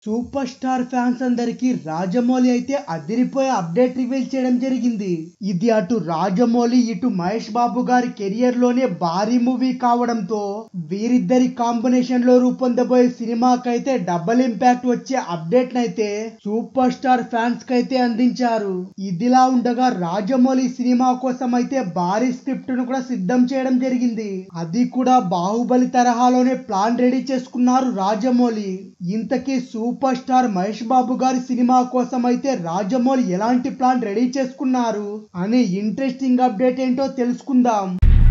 super star fans అందరికి రాజమౌళి అయితే అదిరిపోయే అప్డేట్ రివీల్ చేయడం జరిగింది ఇది అటు రాజమౌళి ఇటు మహేష్ బాబు గారి కెరియర్ లోనే భారీ మూవీ కావడంతో వీరిద్దరి కాంబినేషన్ లో రూపొందబోయే సినిమాకైతే డబుల్ ఇంపాక్ట్ వచ్చే అప్డేట్ నైతే సూపర్ స్టార్ ఫ్యాన్స్ కైతే అందించారు ఇదిలా ఉండగా రాజమౌళి సినిమా కోసం అయితే భారీ స్క్రిప్ట్ ను కూడా సిద్ధం చేయడం జరిగింది అది కూడా బాహుబలి తరహాలోనే ప్లాన్ రెడీ చేసుకున్నారు రాజమౌళి ఇంతకీ సూపర్ స్టార్ మహేష్ బాబు గారి సినిమా కోసం అయితే రాజమౌళి ఎలాంటి ప్లాన్ రెడీ చేసుకున్నారు అనే ఇంట్రెస్టింగ్ అప్డేట్ ఏంటో తెలుసుకుందాం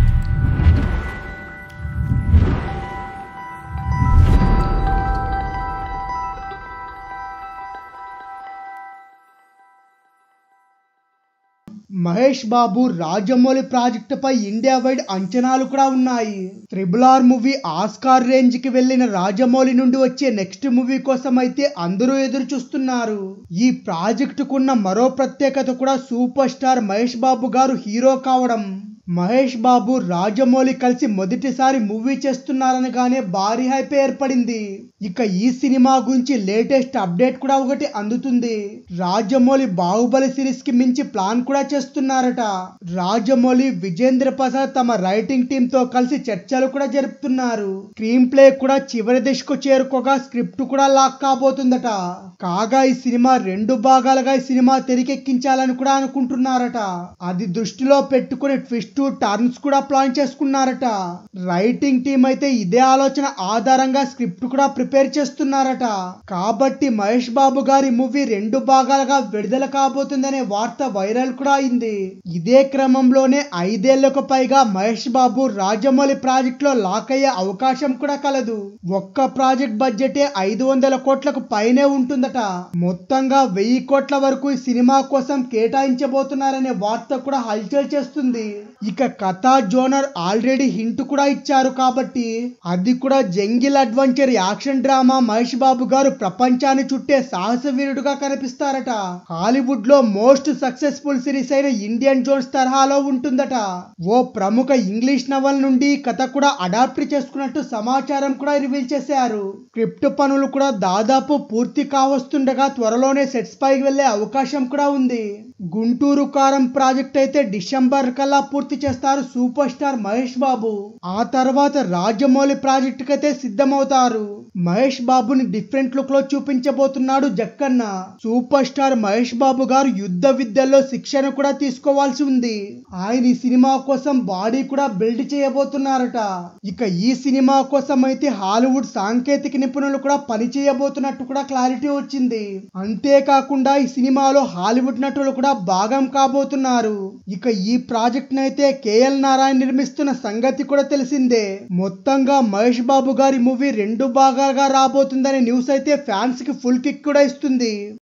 మహేష్ బాబు రాజమౌళి ప్రాజెక్టు పై ఇండియా వైడ్ అంచనాలు కూడా ఉన్నాయి triple R movie Oscar range కి వెళ్లిన రాజమౌళి నుండి వచ్చే నెక్స్ట్ మూవీ కోసం అయితే అందరూ ఎదురు చూస్తున్నారు ఈ ప్రాజెక్టుకున్న మరో ప్రత్యేకత కూడా సూపర్ స్టార్ మహేష్ బాబు గారు హీరో కావడం మహేష్ బాబు రాజమౌళి కలిసి మొదటిసారి మూవీ చేస్తున్నారనగానే భారీ హైప్ ఏర్పడింది ఇక ఈ సినిమా గురించి లేటెస్ట్ అప్డేట్ కూడా ఒకటి అందుతుంది రాజమౌళి బాహుబలి సిరీస్ కి మించి ప్లాన్ కూడా చేస్తున్నారట రాజమౌళి విజేంద్ర ప్రసాద్ తమ రైటింగ్ టీమ్ తో కలిసి చర్చలు కూడా జరుపుతున్నారు స్క్రీన్ ప్లే కూడా చివరి దశకు చేరుకోగా స్క్రిప్ట్ కూడా లాక్ కాబోతుందట కాగా ఈ సినిమా రెండు భాగాలుగా ఈ సినిమా తెరకెక్కించాలని కూడా అనుకుంటున్నారట అది దృష్టిలో పెట్టుకుని ట్విస్ట్ టర్న్స్ కూడా ప్లాన్ చేసుకున్నారట రైటింగ్ టీం అయితే ఇదే ఆలోచన ఆధారంగా స్క్రిప్ట్ కూడా ప్రిపేర్ చేస్తున్నారట కాబట్టి మహేష్ బాబు గారి మూవీ రెండు భాగాలుగా విడుదల కాబోతుందనే వార్త వైరల్ కూడా అయింది ఇదే క్రమంలోనే ఐదేళ్లకు పైగా మహేష్ బాబు రాజమౌళి ప్రాజెక్ట్ లో లాక్ అయ్యే అవకాశం కూడా కలదు ఒక్క ప్రాజెక్ట్ బడ్జెటే ఐదు వందల కోట్లకు పైనే ఉంటుందట మొత్తంగా వెయ్యి కోట్ల వరకు ఈ సినిమా కోసం కేటాయించబోతున్నారనే వార్త కూడా హల్చల్ చేస్తుంది ఇక కథా జోనర్ ఆల్రెడీ హింట్ కూడా ఇచ్చారు కాబట్టి అది కూడా jungle adventure action drama Mahesh Babu garu ప్రపంచాన్ని చుట్టే సాహస వీరుడుగా కనిపిస్తారట హాలీవుడ్ లో మోస్ట్ సక్సెస్ఫుల్ సిరీస్ అయిన ఇండియన్ జోన్స్ తరహాలో ఉంటుందట ఓ ప్రముఖ ఇంగ్లీష్ నవల్ నుండి కథ కూడా అడాప్ట్ చేసుకున్నట్టు సమాచారం కూడా రివీల్ చేశారు స్క్రిప్ట్ పనులు కూడా దాదాపు పూర్తి కావస్తుండగా త్వరలోనే సెట్స్ పైకి వెళ్లే అవకాశం కూడా ఉంది గుంటూరు కారం ప్రాజెక్ట్ అయితే డిసెంబర్ కల్లా పూర్తి చేస్తారు సూపర్ స్టార్ మహేష్ బాబు ఆ తర్వాత రాజమౌళి ప్రాజెక్ట్ కైతే సిద్ధమవుతారు మహేష్ బాబుని డిఫరెంట్ లుక్ లో చూపించబోతున్నాడు జక్కన్న సూపర్ స్టార్ మహేష్ బాబు గారు యుద్ధ విద్యల్లో శిక్షణ కూడా తీసుకోవాల్సి ఉంది ఆయన ఈ సినిమా కోసం బాడీ కూడా బిల్డ్ చేయబోతున్నారట ఇక ఈ సినిమా కోసం అయితే హాలీవుడ్ సాంకేతిక నిపుణులు కూడా పని చేయబోతున్నట్టు కూడా క్లారిటీ వచ్చింది అంతేకాకుండా ఈ సినిమాలో హాలీవుడ్ నటులు కూడా భాగం కాబోతున్నారు ఇక ఈ ప్రాజెక్ట్ నైతే కేఎల్ నారాయణ నిర్మిస్తున్న సంగతి కూడా తెలిసిందే మొత్తంగా మహేష్ బాబు గారి మూవీ రెండు భాగాలుగా రాబోతుందనే న్యూస్ అయితే ఫ్యాన్స్ కి ఫుల్ కిక్ కూడా ఇస్తుంది